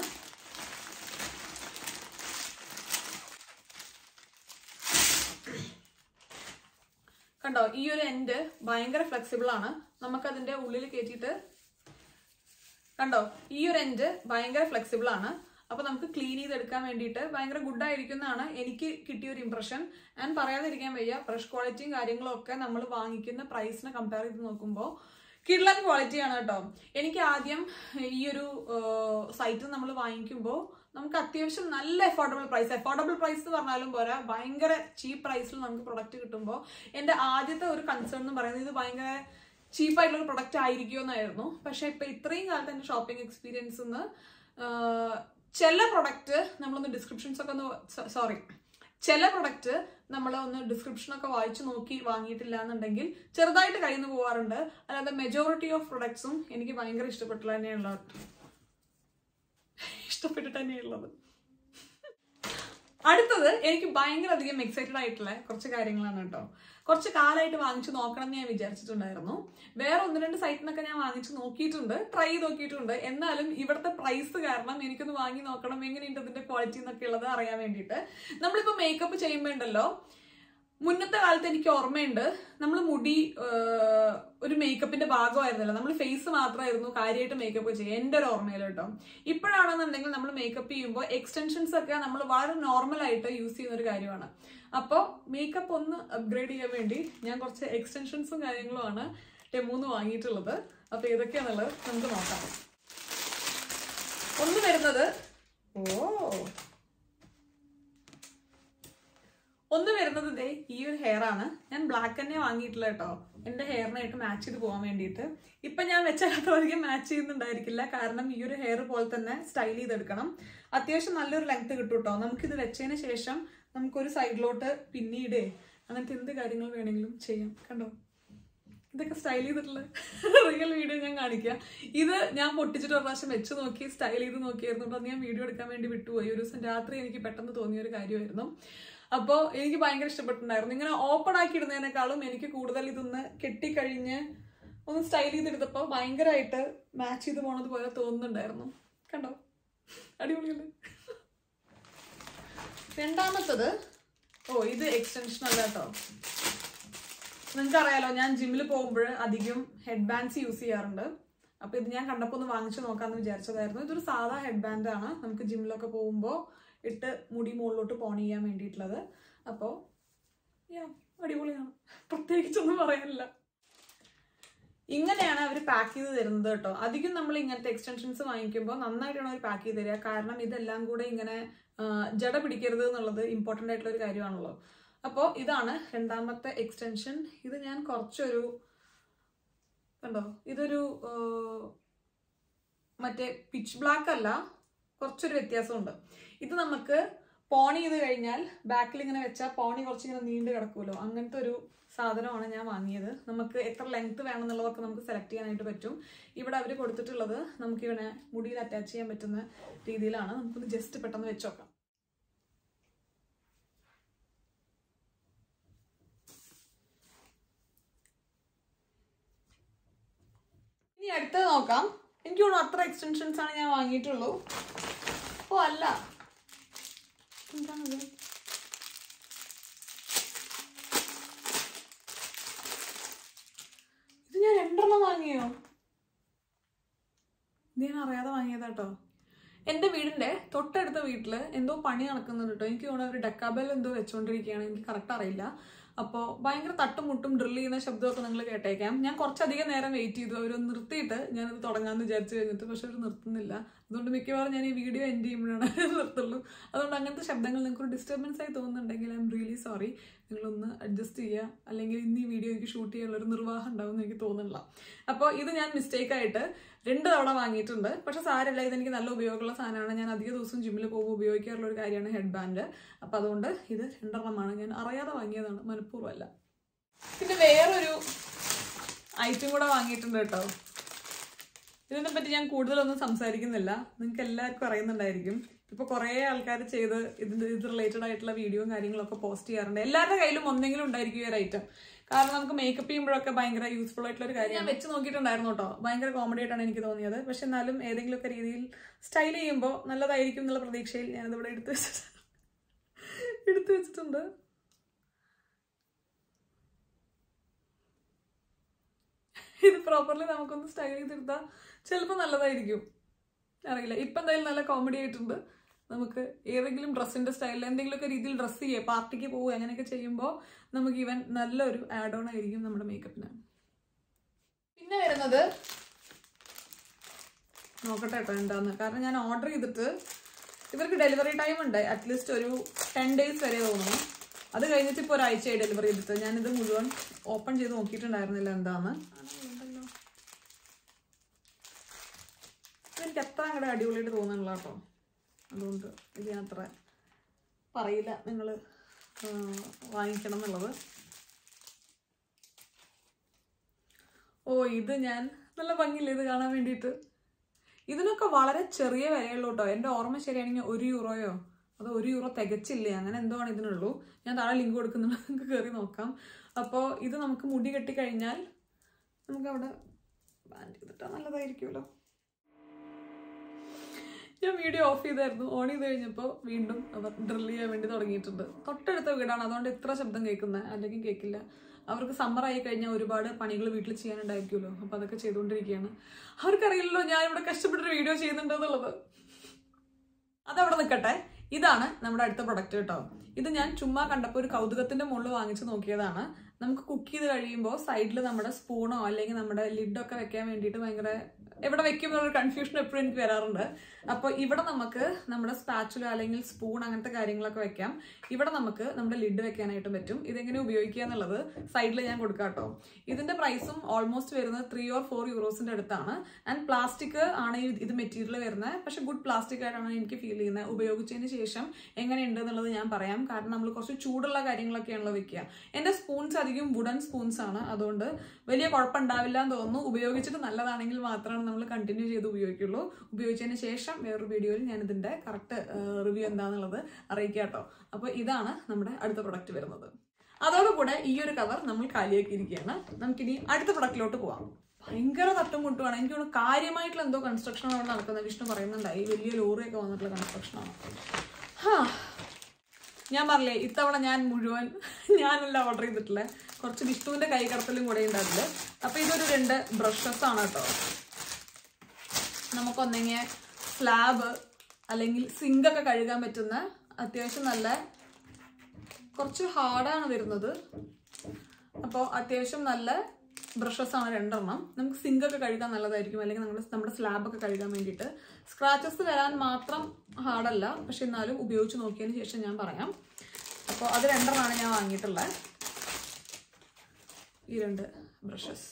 കണ്ടോ ഈ ഒരു എൻഡ് ഭയങ്കര ഫ്ലെക്സിബിൾ ആണ് നമുക്കതിന്റെ ഉള്ളിൽ കയറ്റിയിട്ട് കണ്ടോ ഈ ഒരു എൻഡ് ഭയങ്കര ഫ്ലെക്സിബിൾ ആണ് അപ്പൊ നമുക്ക് ക്ലീൻ ചെയ്തെടുക്കാൻ വേണ്ടിയിട്ട് ഭയങ്കര ഗുഡ് ആയിരിക്കും എന്നാണ് എനിക്ക് കിട്ടിയ ഒരു ഇംപ്രഷൻ ഞാൻ പറയാതിരിക്കാൻ വയ്യ ബ്രഷ് ക്വാളിറ്റിയും കാര്യങ്ങളും ഒക്കെ നമ്മൾ വാങ്ങിക്കുന്ന പ്രൈസിനെ കമ്പയർ ചെയ്ത് നോക്കുമ്പോൾ കിഡ്ലൻ ക്വാളിറ്റിയാണ് കേട്ടോ എനിക്ക് ആദ്യം ഈ ഒരു സൈറ്റിൽ നമ്മൾ വാങ്ങിക്കുമ്പോൾ നമുക്ക് അത്യാവശ്യം നല്ല അഫോർഡബിൾ പ്രൈസ് അഫോർഡബിൾ പ്രൈസ് എന്ന് പറഞ്ഞാലും പോരാ ഭയങ്കര ചീപ്പ് പ്രൈസിൽ നമുക്ക് പ്രൊഡക്റ്റ് കിട്ടുമ്പോൾ എൻ്റെ ആദ്യത്തെ ഒരു കൺസേൺ എന്ന് പറയുന്നത് ഇത് ഭയങ്കര ചീപ്പായിട്ടുള്ള പ്രൊഡക്റ്റ് ആയിരിക്കുമോ എന്നായിരുന്നു പക്ഷെ ഇപ്പൊ ഇത്രയും കാലത്തെ എൻ്റെ ഷോപ്പിംഗ് എക്സ്പീരിയൻസ് നിന്ന് ചില പ്രൊഡക്റ്റ് നമ്മളൊന്ന് ഡിസ്ക്രിപ്ഷൻസ് ഒക്കെ ഒന്ന് സോറി ചില പ്രൊഡക്റ്റ് നമ്മൾ ഒന്ന് ഡിസ്ക്രിപ്ഷൻ ഒക്കെ വായിച്ചു നോക്കി വാങ്ങിയിട്ടില്ല എന്നുണ്ടെങ്കിൽ ചെറുതായിട്ട് കയ്യിൽ നിന്ന് പോകാറുണ്ട് അല്ലാതെ മെജോറിറ്റി ഓഫ് പ്രൊഡക്ട്സും എനിക്ക് ഭയങ്കര ഇഷ്ടപ്പെട്ടില്ല തന്നെയുള്ള ഇഷ്ടപ്പെട്ടിട്ട് തന്നെയുള്ളത് അടുത്തത് എനിക്ക് ഭയങ്കര അധികം എക്സൈറ്റഡ് ആയിട്ടുള്ള കുറച്ച് കാര്യങ്ങളാണ് കേട്ടോ കുറച്ച് കാലമായിട്ട് വാങ്ങിച്ചു നോക്കണം എന്ന് ഞാൻ വിചാരിച്ചിട്ടുണ്ടായിരുന്നു വേറെ ഒന്ന് രണ്ട് സൈറ്റിൽ നിന്നൊക്കെ ഞാൻ വാങ്ങിച്ചു നോക്കിയിട്ടുണ്ട് ട്രൈ ചെയ്ത് നോക്കിയിട്ടുണ്ട് എന്നാലും ഇവിടുത്തെ പ്രൈസ് കാരണം എനിക്കൊന്ന് വാങ്ങി നോക്കണം എങ്ങനെയുണ്ട് ഇതിന്റെ ക്വാളിറ്റി എന്നൊക്കെ ഉള്ളത് അറിയാൻ വേണ്ടിയിട്ട് നമ്മളിപ്പോ മേക്കപ്പ് ചെയ്യുമ്പോൾ ഉണ്ടല്ലോ മുന്നത്തെ കാലത്ത് എനിക്ക് ഓർമ്മയുണ്ട് നമ്മൾ മുടി ആഹ്, ഒരു മേക്കപ്പിന്റെ ഭാഗമായിരുന്നല്ലോ നമ്മൾ ഫേസ് മാത്രമായിരുന്നു കാര്യമായിട്ട് മേക്കപ്പ് ചെയ്യുക എന്റെ ഒരു ഓർമ്മയിൽ കേട്ടോ ഇപ്പോഴാണെന്നുണ്ടെങ്കിൽ നമ്മൾ മേക്കപ്പ് ചെയ്യുമ്പോൾ എക്സ്റ്റൻഷൻസ് ഒക്കെ നമ്മൾ വളരെ നോർമൽ ആയിട്ട് യൂസ് ചെയ്യുന്ന ഒരു കാര്യമാണ് അപ്പോൾ മേക്കപ്പ് ഒന്ന് അപ്ഗ്രേഡ് ചെയ്യാൻ വേണ്ടി ഞാൻ കുറച്ച് എക്സ്റ്റൻഷൻസും കാര്യങ്ങളുമാണ് ടെമൂന്ന് വാങ്ങിയിട്ടുള്ളത് അപ്പൊ ഏതൊക്കെയാന്നുള്ളത് നമുക്ക് നോക്കാം ഒന്ന് വരുന്നത് ഓ ഒന്ന് വരുന്നത് ദേ ഈ ഒരു ഹെയർ ആണ് ഞാൻ ബ്ലാക്ക് തന്നെ വാങ്ങിയിട്ടില്ല കേട്ടോ എന്റെ ഹെയറിനായിട്ട് മാച്ച് ചെയ്ത് പോകാൻ വേണ്ടിയിട്ട് ഇപ്പൊ ഞാൻ വെച്ചാൽ അത്രയധികം മാച്ച് ചെയ്യുന്നുണ്ടായിരിക്കില്ല കാരണം ഈ ഒരു ഹെയർ പോലെ തന്നെ സ്റ്റൈൽ ചെയ്തെടുക്കണം അത്യാവശ്യം നല്ലൊരു ലെങ്ത് കിട്ടും കേട്ടോ നമുക്കിത് വെച്ചതിന് ശേഷം നമുക്കൊരു സൈഡിലോട്ട് പിന്നീട് അങ്ങനത്തെ എന്ത് കാര്യങ്ങൾ വേണമെങ്കിലും ചെയ്യാം കണ്ടോ ഇതൊക്കെ സ്റ്റൈൽ ചെയ്തിട്ടുള്ള റിയൽ വീഡിയോ ഞാൻ കാണിക്കാം ഇത് ഞാൻ പൊട്ടിച്ചിട്ട് ഒരു പ്രാവശ്യം വെച്ച് നോക്കി സ്റ്റൈൽ ചെയ്ത് നോക്കിയായിരുന്നു അപ്പൊ അത് ഞാൻ വീഡിയോ എടുക്കാൻ വേണ്ടി വിട്ടുപോയി ഒരു ദിവസം രാത്രി എനിക്ക് പെട്ടെന്ന് തോന്നിയ ഒരു കാര്യമായിരുന്നു അപ്പോൾ എനിക്ക് ഭയങ്കര ഇഷ്ടപ്പെട്ടിട്ടുണ്ടായിരുന്നു ഇങ്ങനെ ഓപ്പൺ ആക്കി ഇടുന്നതിനേക്കാളും എനിക്ക് കൂടുതൽ ഇതൊന്ന് കെട്ടിക്കഴിഞ്ഞ് ഒന്ന് സ്റ്റൈൽ ചെയ്തെടുത്തപ്പോൾ ഭയങ്കരമായിട്ട് മാച്ച് ചെയ്ത് പോണത് പോലെ തോന്നുന്നുണ്ടായിരുന്നു കണ്ടോ അടിപൊളിയല്ലേ രണ്ടാമത്തത് ഓ ഇത് എക്സ്റ്റൻഷൻ അല്ല കേട്ടോ നിങ്ങൾക്കറിയാലോ ഞാൻ ജിമ്മിൽ പോകുമ്പോൾ അധികം ഹെഡ് ബാൻഡ്സ് യൂസ് ചെയ്യാറുണ്ട് അപ്പൊ ഇത് ഞാൻ കണ്ടപ്പോൾ ഒന്ന് വാങ്ങിച്ചു നോക്കാന്ന് വിചാരിച്ചതായിരുന്നു ഇതൊരു സാധാ ഹെഡ് ബാൻഡ് ആണ് നമുക്ക് ജിമ്മിലൊക്കെ പോകുമ്പോൾ ഇട്ട് മുടി മുകളിലോട്ട് പോൺ ചെയ്യാൻ വേണ്ടിയിട്ടുള്ളത് അപ്പോൾ യാ അടിപൊളിയാണ് പ്രത്യേകിച്ചൊന്നും പറയാനില്ല ഇങ്ങനെയാണ് അവർ പാക്ക് ചെയ്ത് തരുന്നത് കേട്ടോ അധികം നമ്മൾ ഇങ്ങനത്തെ എക്സ്റ്റൻഷൻസ് വാങ്ങിക്കുമ്പോൾ നന്നായിട്ടാണ് അവർ പാക്ക് ചെയ്ത് തരിക കാരണം ഇതെല്ലാം കൂടെ ഇങ്ങനെ ആ, ജട പിടിക്കരുത് എന്നുള്ളത് ഇമ്പോർട്ടൻ്റ് ആയിട്ടുള്ള ഒരു കാര്യമാണല്ലോ അപ്പോൾ ഇതാണ് രണ്ടാമത്തെ എക്സ്റ്റൻഷൻ ഇത് ഞാൻ കുറച്ചൊരു കണ്ടോ ഇതൊരു ആ, മറ്റേ പിച്ച് ബ്ലാക്ക് അല്ല കുറച്ചൊരു വ്യത്യാസമുണ്ട് ഇത് നമുക്ക് പോണി ചെയ്ത് കഴിഞ്ഞാൽ ബാക്കിൽ ഇങ്ങനെ വെച്ചാൽ പോണി കുറച്ച് ഇങ്ങനെ നീണ്ടു കിടക്കുമല്ലോ അങ്ങനത്തെ ഒരു സാധനമാണ് ഞാൻ വാങ്ങിയത് നമുക്ക് എത്ര ലെങ്ത് വേണം എന്നുള്ളതൊക്കെ നമുക്ക് സെലക്ട് ചെയ്യാനായിട്ട് പറ്റും ഇവിടെ അവർ കൊടുത്തിട്ടുള്ളത് നമുക്ക് ഇവനെ മുടിയിൽ അറ്റാച്ച് ചെയ്യാൻ പറ്റുന്ന രീതിയിലാണ് നമുക്കൊന്ന് ജസ്റ്റ് പെട്ടെന്ന് വെച്ചോക്കാം ഇനി അടുത്തത് നോക്കാം എനിക്ക് തോന്നുന്നു അത്ര എക്സ്റ്റൻഷൻസ് ആണ് ഞാൻ വാങ്ങിയിട്ടുള്ളൂ ഓ അല്ല എന്താണിത് ഇത് ഞാൻ രണ്ടെണ്ണം വാങ്ങിയോ ഇത് ഞാൻ അറിയാതെ വാങ്ങിയതാട്ടോ എൻ്റെ വീടിൻ്റെ തൊട്ടടുത്ത വീട്ടിൽ എന്തോ പണി നടക്കുന്നുണ്ട് കേട്ടോ എനിക്ക് തോന്നുന്നു അവർ ഡെക്കാബെൽ എന്തോ വെച്ചുകൊണ്ടിരിക്കുകയാണ് എനിക്ക് കറക്റ്റ് അറിയില്ല അപ്പോൾ ഭയങ്കര തട്ടും മുട്ടും ഡ്രിൽ ചെയ്യുന്ന ശബ്ദമൊക്കെ നിങ്ങൾ കേട്ടേക്കാം ഞാൻ കുറച്ചധികം നേരം വെയിറ്റ് ചെയ്തു അവർ നിർത്തിയിട്ട് ഞാനത് തുടങ്ങാമെന്ന് വിചാരിച്ചു കഴിഞ്ഞിട്ട് പക്ഷെ അവർ നിർത്തുന്നില്ല അതുകൊണ്ട് മിക്കവാറും ഞാൻ ഈ വീഡിയോ എൻഡ് ചെയ്യുമ്പോഴാണ് നിർത്തുള്ളൂ അതുകൊണ്ട് അങ്ങനത്തെ ശബ്ദങ്ങൾ നിങ്ങൾക്ക് ഒരു ഡിസ്റ്റർബൻസ് ആയി തോന്നുന്നുണ്ടെങ്കിൽ ഐ എം റിയലി സോറി നിങ്ങളൊന്ന് അഡ്ജസ്റ്റ് ചെയ്യുക അല്ലെങ്കിൽ ഇന്ന് ഈ വീഡിയോ എനിക്ക് ഷൂട്ട് ചെയ്യാനുള്ള ഒരു നിർവാഹം ഉണ്ടാവും എന്ന് എനിക്ക് തോന്നുന്നില്ല അപ്പോൾ ഇത് ഞാൻ മിസ്റ്റേക്ക് ആയിട്ട് രണ്ട് തവണ വാങ്ങിയിട്ടുണ്ട് പക്ഷെ സാരമില്ല ഇതെനിക്ക് നല്ല ഉപയോഗമുള്ള സാധനമാണ് ഞാൻ അധിക ദിവസം ജിമ്മിൽ പോകുമ്പോൾ ഉപയോഗിക്കാറുള്ള ഒരു കാര്യമാണ് ഹെഡ് ബാൻഡ് അപ്പം അതുകൊണ്ട് ഇത് രണ്ടെണ്ണമാണ് ഞാൻ അറിയാതെ വാങ്ങിയതാണ് മനഃപൂർവ്വമല്ല പിന്നെ വേറൊരു ഐറ്റം കൂടെ വാങ്ങിയിട്ടുണ്ട് കേട്ടോ ഇതിനെ പറ്റി ഞാൻ കൂടുതലൊന്നും സംസാരിക്കുന്നില്ല നിങ്ങൾക്ക് എല്ലാവർക്കും അറിയുന്നുണ്ടായിരിക്കും ഇപ്പൊ കുറേ ആൾക്കാർ ചെയ്ത് ഇതിന്റെ ഇത് റിലേറ്റഡ് ആയിട്ടുള്ള വീഡിയോയും കാര്യങ്ങളൊക്കെ പോസ്റ്റ് ചെയ്യാറുണ്ട് എല്ലാവരുടെ കയ്യിലും ഒന്നെങ്കിലും ഉണ്ടായിരിക്കും ഈ ഒരു ഐറ്റം കാരണം നമുക്ക് മേക്കപ്പ് ചെയ്യുമ്പോഴൊക്കെ ഭയങ്കര യൂസ്ഫുൾ ആയിട്ടുള്ള ഒരു കാര്യം ഞാൻ വെച്ച് നോക്കിയിട്ടുണ്ടായിരുന്നു കേട്ടോ ഭയങ്കര കോമഡി ആയിട്ടാണ് എനിക്ക് തോന്നിയത് പക്ഷെ എന്നാലും ഏതെങ്കിലുമൊക്കെ രീതിയിൽ സ്റ്റൈൽ ചെയ്യുമ്പോൾ നല്ലതായിരിക്കും എന്നുള്ള പ്രതീക്ഷയിൽ ഞാനത് ഇവിടെ എടുത്തു വെച്ചിട്ട് എടുത്തു വെച്ചിട്ടുണ്ട് ഇത് പ്രോപ്പർലി നമുക്കൊന്ന് സ്റ്റൈൽ ചെയ്തെടുത്താൽ ചിലപ്പോൾ നല്ലതായിരിക്കും അറിയില്ല ഇപ്പം എന്തായാലും നല്ല കോമഡി ആയിട്ടുണ്ട് നമുക്ക് ഏതെങ്കിലും ഡ്രസ്സിന്റെ സ്റ്റൈലിൽ എന്തെങ്കിലുമൊക്കെ രീതിയിൽ ഡ്രസ്സ് ചെയ്യുക പാർട്ടിക്ക് പോവുക അങ്ങനെയൊക്കെ ചെയ്യുമ്പോൾ നമുക്ക് ഇവൻ നല്ലൊരു ആഡ് ഓൺ ആയിരിക്കും നമ്മുടെ മേക്കപ്പിന് പിന്നെ വരുന്നത് നോക്കട്ടെ കേട്ടോ എന്താന്ന് കാരണം ഞാൻ ഓർഡർ ചെയ്തിട്ട് ഇവർക്ക് ഡെലിവറി ടൈം ഉണ്ട് അറ്റ്ലീസ്റ്റ് ഒരു ടെൻ ഡേയ്സ് വരെ തോന്നുന്നു അത് കഴിഞ്ഞിട്ട് ഇപ്പോൾ ഒരാഴ്ചയായി ഡെലിവറി ചെയ്തിട്ട് ഞാനിത് മുഴുവൻ ഓപ്പൺ ചെയ്ത് നോക്കിയിട്ടുണ്ടായിരുന്നില്ല എന്താന്ന് ഉണ്ടല്ലോ. എനിക്ക് എത്ര അങ്ങോട്ട് അടിപൊളിയായിട്ട് തോന്നുന്നില്ല കേട്ടോ അതുകൊണ്ട് ഇത് ഞാൻ അത്ര പറയില്ല നിങ്ങൾ വാങ്ങിക്കണം എന്നുള്ളത് ഓ ഇത് ഞാൻ നല്ല ഭംഗിയില്ല ഇത് കാണാൻ വേണ്ടിയിട്ട് ഇതിനൊക്കെ വളരെ ചെറിയ വിലയുള്ളൂ കേട്ടോ എൻ്റെ ഓർമ്മ ശരിയാണെങ്കിൽ ഒരു യൂറോയോ അതോ ഒരു യൂറോ തികച്ചില്ലേ അങ്ങനെ എന്തോ ആണ് ഇതിനുള്ളൂ ഞാൻ താഴെ ലിങ്ക് കൊടുക്കുന്നുണ്ട് നിങ്ങൾക്ക് കയറി നോക്കാം അപ്പോൾ ഇത് നമുക്ക് മുടി കെട്ടി കഴിഞ്ഞാൽ നമുക്ക് അവിടെ ബാൻഡ് ചെയ്തിട്ടാൽ നല്ലതായിരിക്കുമല്ലോ ഞാൻ വീഡിയോ ഓഫ് ചെയ്തായിരുന്നു ഓൺ ചെയ്ത് കഴിഞ്ഞപ്പോൾ വീണ്ടും അവർ ഡ്രിൽ ചെയ്യാൻ വേണ്ടി തുടങ്ങിയിട്ടുണ്ട് തൊട്ടടുത്ത വീടാണ് അതുകൊണ്ട് ഇത്ര ശബ്ദം കേൾക്കുന്നത് അല്ലെങ്കിൽ കേൾക്കില്ല അവർക്ക് സമ്മർ ആയി കഴിഞ്ഞാൽ ഒരുപാട് പണികൾ വീട്ടിൽ ചെയ്യാനുണ്ടായിരിക്കുമല്ലോ അപ്പോൾ അതൊക്കെ ചെയ്തുകൊണ്ടിരിക്കുകയാണ് അവർക്കറിയില്ലല്ലോ ഞാൻ ഇവിടെ കഷ്ടപ്പെട്ടൊരു വീഡിയോ ചെയ്യുന്നുണ്ട് എന്നുള്ളത് അതവിടെ നിൽക്കട്ടെ ഇതാണ് നമ്മുടെ അടുത്ത പ്രൊഡക്റ്റ് കേട്ടോ ഇത് ഞാൻ ചുമ്മാ കണ്ടപ്പോൾ ഒരു കൗതുകത്തിന്റെ മുകളിൽ വാങ്ങിച്ചു നോക്കിയതാണ് നമുക്ക് കുക്ക് ചെയ്ത് കഴിയുമ്പോൾ സൈഡിൽ നമ്മുടെ സ്പൂണോ അല്ലെങ്കിൽ നമ്മുടെ ലിഡൊക്കെ വെക്കാൻ വേണ്ടിയിട്ട് ഭയങ്കര എവിടെ വെക്കും എന്നുള്ള കൺഫ്യൂഷൻ എപ്പോഴും എനിക്ക് വരാറുണ്ട് അപ്പോൾ ഇവിടെ നമുക്ക് നമ്മുടെ സ്പാച്ചുല അല്ലെങ്കിൽ സ്പൂൺ അങ്ങനത്തെ കാര്യങ്ങളൊക്കെ വെക്കാം ഇവിടെ നമുക്ക് നമ്മുടെ ലിഡ് വെക്കാനായിട്ട് പറ്റും ഇതെങ്ങനെ ഉപയോഗിക്കുക എന്നുള്ളത് സൈഡിൽ ഞാൻ കൊടുക്കാം കേട്ടോ ഇതിന്റെ പ്രൈസും ഓൾമോസ്റ്റ് വരുന്നത് ത്രീ ഓർ ഫോർ യൂറോസിന്റെ അടുത്താണ് ആൻഡ് പ്ലാസ്റ്റിക് ആണ് ഈ ഇത് മെറ്റീരിയൽ വരുന്നത് പക്ഷെ ഗുഡ് പ്ലാസ്റ്റിക് ആയിട്ടാണ് എനിക്ക് ഫീൽ ചെയ്യുന്നത് ഉപയോഗിച്ചതിന് ശേഷം എങ്ങനെയുണ്ട് എന്നുള്ളത് ഞാൻ പറയാം കാരണം നമ്മൾ കുറച്ച് ചൂടുള്ള കാര്യങ്ങളൊക്കെയാണല്ലോ വെക്കുക എന്റെ സ്പൂൺസ് അധികം വുഡൻ സ്പൂൺസ് ആണ് അതുകൊണ്ട് വലിയ കുഴപ്പമുണ്ടാവില്ല എന്ന് തോന്നുന്നു ഉപയോഗിച്ചിട്ട് നല്ലതാണെങ്കിൽ മാത്രമാണ് നമ്മൾ കണ്ടിന്യൂ ചെയ്ത് ഉപയോഗിക്കുള്ളൂ ഉപയോഗിച്ചതിന് ശേഷം വേറൊരു വീഡിയോയിൽ ഞാൻ ഇതിന്റെ കറക്റ്റ് റിവ്യൂ എന്താണെന്നുള്ളത് അറിയിക്കാം കേട്ടോ അപ്പോൾ ഇതാണ് നമ്മുടെ അടുത്ത പ്രൊഡക്റ്റ് വരുന്നത് അതോടുകൂടെ ഈ ഒരു കവർ നമ്മൾ കാലിയാക്കിയിരിക്കുകയാണ് നമുക്കിനി അടുത്ത പ്രൊഡക്റ്റിലോട്ട് പോവാം ഭയങ്കര തട്ടും മുട്ടുമാണ് എനിക്ക് തോന്നുന്നു കാര്യമായിട്ടുള്ള എന്തോ കൺസ്ട്രക്ഷൻ അവിടെ നടക്കുന്നത് വിഷ്ണു പറയുന്നുണ്ടായി വലിയ ലോറിയൊക്കെ വന്നിട്ടുള്ള കൺസ്ട്രക്ഷനാണ് ഹാ ഞാൻ പറഞ്ഞില്ലേ ഇത്തവണ ഞാൻ മുഴുവൻ ഞാനല്ല ഓർഡർ ചെയ്തിട്ടില്ല കുറച്ച് വിഷ്ണുവിന്റെ കൈ കടത്തലും കൂടെ ഉണ്ടാവില്ല അപ്പൊ ഇതൊരു രണ്ട് ബ്രഷസ് ആണ് കേട്ടോ നമുക്കൊന്നെങ്കിൽ സ്ലാബ് അല്ലെങ്കിൽ സിങ്ക് ഒക്കെ കഴുകാൻ പറ്റുന്ന അത്യാവശ്യം നല്ല കുറച്ച് ഹാർഡാണ് വരുന്നത് അപ്പോൾ അത്യാവശ്യം നല്ല ബ്രഷസ് ആണ് രണ്ടെണ്ണം നമുക്ക് സിങ്ക് ഒക്കെ കഴുകാൻ നല്ലതായിരിക്കും അല്ലെങ്കിൽ നമ്മൾ നമ്മുടെ സ്ലാബ് ഒക്കെ കഴുകാൻ വേണ്ടിയിട്ട് സ്ക്രാച്ചസ് വരാൻ മാത്രം ഹാർഡല്ല പക്ഷെ എന്നാലും ഉപയോഗിച്ച് നോക്കിയതിന് ശേഷം ഞാൻ പറയാം അപ്പോൾ അത് രണ്ടെണ്ണമാണ് ഞാൻ വാങ്ങിയിട്ടുള്ളത് ഈ രണ്ട് ബ്രഷസ്